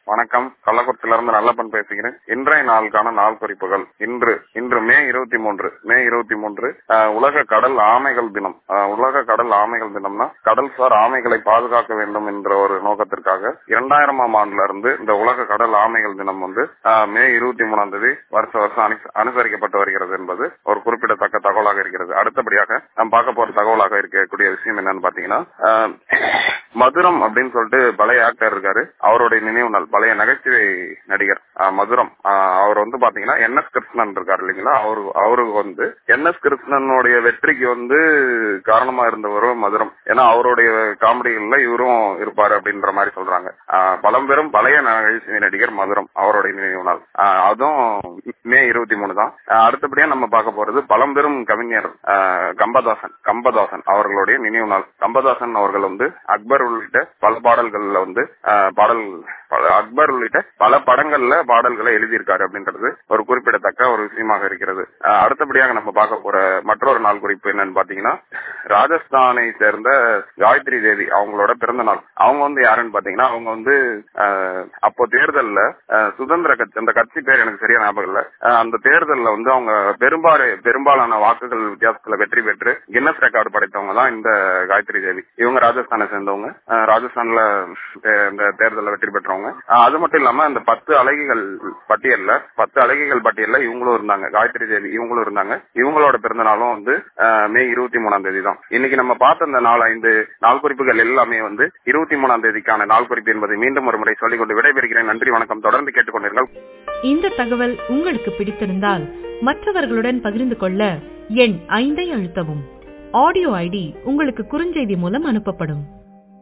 வணக்கம் கள்ளக்குறிச்சியிலிருந்து நல்லப்பன் பேசுகிறேன் இன்றைய நாளுக்கான நாள் குறிப்புகள் இன்று இன்று மே இருபத்தி மூன்று மே இருபத்தி மூன்று அஹ், உலக கடல் ஆமைகள் தினம் அஹ், உலக கடல் ஆமைகள் தினம்னா கடல்சார் ஆமைகளை பாதுகாக்க வேண்டும் என்ற ஒரு நோக்கத்திற்காக இரண்டாயிரமாம் ஆண்டுல இருந்து இந்த உலக கடல் ஆமைகள் தினம் வந்து அஹ், மே இருபத்தி மூணாம் தேதி வருஷ வருஷம் அனுச- அனுசரிக்கப்பட்டு வருகிறது என்பது ஒரு குறிப்பிடத்தக்க தகவலாக இருக்கிறது அடுத்தபடியாக நாம் பார்க்க போற தகவலாக இருக்கக்கூடிய விஷயம் என்னன்னு பாத்தீங்கன்னா அஹ், மதுரம் அப்படின்னு சொல்லிட்டு பழைய ஆக்டர் இருக்காரு அவருடைய நினைவு நாள் பழைய நகைச்சுவை நடிகர் அஹ், மதுரம் அஹ், அவர் வந்து பாத்தீங்கன்னா என் எஸ் கிருஷ்ணன் இருக்காரு இல்லைங்களா அவரு அவருக்கு வந்து என் எஸ் கிருஷ்ணனுடைய வெற்றிக்கு வந்து காரணமா இருந்தவரும் மதுரம் ஏன்னா அவருடைய காமெடிகள்ல இவரும் இருப்பாரு அப்படின்ற மாதிரி சொல்றாங்க அஹ், பழம்பெரும் பழைய நகைச்சுவை நடிகர் மதுரம் அவருடைய நினைவு நாள் அஹ், அதுவும் மே இருபத்தி மூணு தான் அஹ், அடுத்தபடியா நம்ம பார்க்க போறது பழம்பெரும் கவிஞர் அஹ், கம்பதாசன் கம்பதாசன் அவர்களுடைய நினைவு நாள் கம்பதாசன் அவர்கள் வந்து அக்பர் உள்ளிட்ட பல பாடல்கள்ல வந்து அஹ், பாடல் பல- அக்பர் உள்ளிட்ட பல படங்கள்ல பாடல்களை எழுதியிருக்காரு அப்படின்றது ஒரு குறிப்பிடத்தக்க ஒரு விஷயமாக இருக்கிறது அஹ், அடுத்தபடியாக நம்ம பார்க்க போற மற்றொரு நாள் குறிப்பு என்னன்னு பாத்தீங்கன்னா ராஜஸ்தானை சேர்ந்த காயத்ரி தேவி அவங்களோட பிறந்த நாள் அவங்க வந்து யாருன்னு பாத்தீங்கன்னா அவங்க வந்து அஹ், அப்போ தேர்தல்ல அஹ், சுதந்திர கட்சி அந்த கட்சி பேர் எனக்கு சரியா ஞாபகம் இல்ல அஹ், அந்த தேர்தல்ல வந்து அவங்க பெரும்பாலும் பெரும்பாலான வாக்குகள் வித்தியாசத்துல வெற்றி பெற்று கின்னஸ் ரெக்கார்டு படைத்தவங்க தான் இந்த காயத்ரி தேவி இவங்க ராஜஸ்தானை சேர்ந்தவங்க அஹ், ராஜஸ்தான்ல தே- இந்த தேர்தலில் வெற்றி பெற்றவங்க அஹ், அது மட்டும் இல்லாம இந்த பத்து அழகிகள் பட்டியல்ல பத்து அழகிகள் பட்டியல்ல இவங்களும் இருந்தாங்க காயத்ரி தேவி இவங்களும் இருந்தாங்க இவங்களோட பிறந்த நாளும் வந்து அஹ், மே இருபத்தி மூணாம் தேதி தான் இன்னைக்கு நம்ம பார்த்த இந்த நாலு ஐந்து நாள் குறிப்புகள் எல்லாமே வந்து இருபத்தி மூணாம் தேதிக்கான நாள் குறிப்பு என்பதை மீண்டும் ஒரு முறை சொல்லிக் கொண்டு விடைபெறுகிறேன் நன்றி வணக்கம் தொடர்ந்து கேட்டுக்கொண்டீர்கள் இந்த தகவல் உங்களுக்கு பிடித்திருந்தால் மற்றவர்களுடன் பகிர்ந்து கொள்ள எண் ஐந்தை அழுத்தவும் ஆடியோ ஐடி உங்களுக்கு குறுஞ்செய்தி மூலம் அனுப்பப்படும்